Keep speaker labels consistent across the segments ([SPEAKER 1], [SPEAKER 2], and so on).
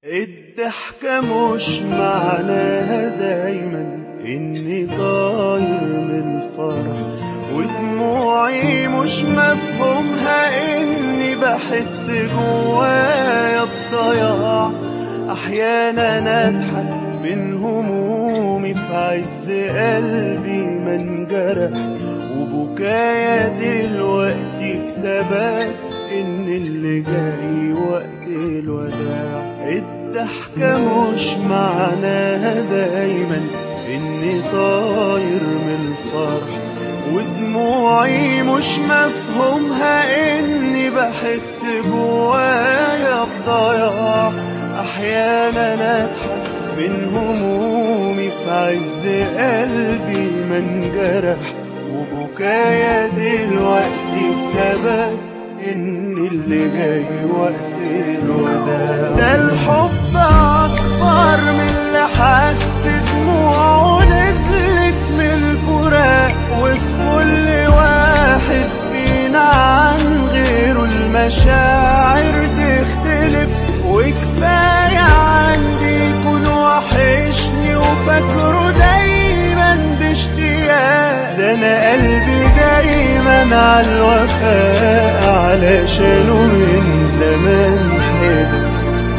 [SPEAKER 1] الضحكة مش معناها دايما إني طاير من الفرح ودموعي مش مفهومها إني بحس جوايا بضياع أحيانا أضحك من همومي في عز قلبي ما انجرح وبكايا دلوقتي بسبب إن اللي جاي وقت الوداع الضحكة مش معناها دايما إني طاير من الفرح ودموعي مش مفهومها إني بحس جوايا بضياع أحيانا أضحك من همومي في عز قلبي ما انجرح وبكايا دلوقتي بسبب إن اللي جاي وقت الوداع ده الحب أكبر من اللي حس دموعه نزلت من الفراق وفي كل واحد فينا عن غيره المشاعر تختلف وكفاية عندي يكون وحشني وفاكره دايما باشتياق ده أنا قلبي دايما على الوفاء علشانه من زمان حلو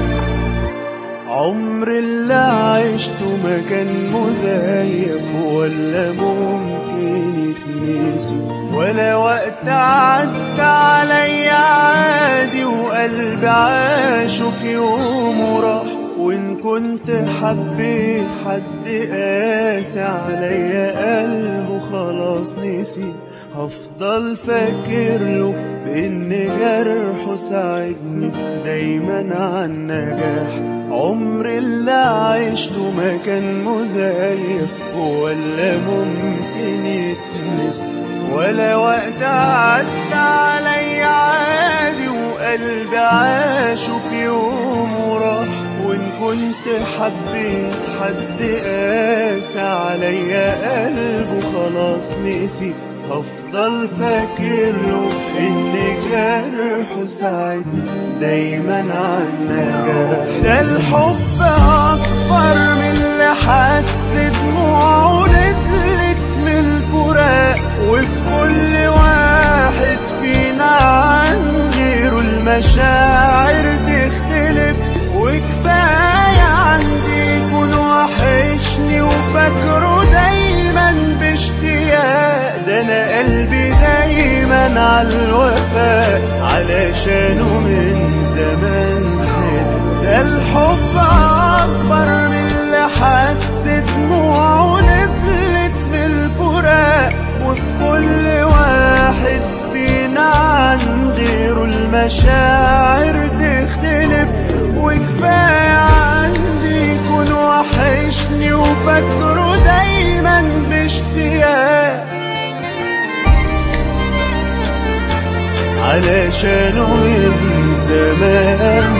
[SPEAKER 1] عمر اللي عشته ما كان مزيف ولا ممكن يتنسي ولا وقت عدى عليا عادي وقلبي عاشه في يوم وراح وإن كنت حبيت حد قاسي عليا قلبه خلاص نسي هفضل فاكر له بإن جرحه ساعدني دايما على النجاح عمر اللي عشته ما كان مزيف ولا ممكن يتنسي ولا وقت عدى عليا عادي وقلبي عاشه في يوم وراح وإن كنت حبيت حد قاسى عليا قلبه خلاص نسي هفضل فاكر له ان جرحه ساعدني دايما على النجاح ده الحب اكبر من اللي حس دموعه نزلت من الفراق وفي كل واحد فينا عن غيره المشاعر تختلف وكفاية عندي يكون وحشني وفاكره دايما باشتياق ده انا قلبي دايما على الوفاء علشانه من زمان حلو ده الحب اكبر من اللي حس دموعه نزلت من الفراق وفي كل واحد فينا عن غيره المشاعر تختلف وكفاية عندي يكون وحشني وفاكره دايما باشتياق علشانه من زمان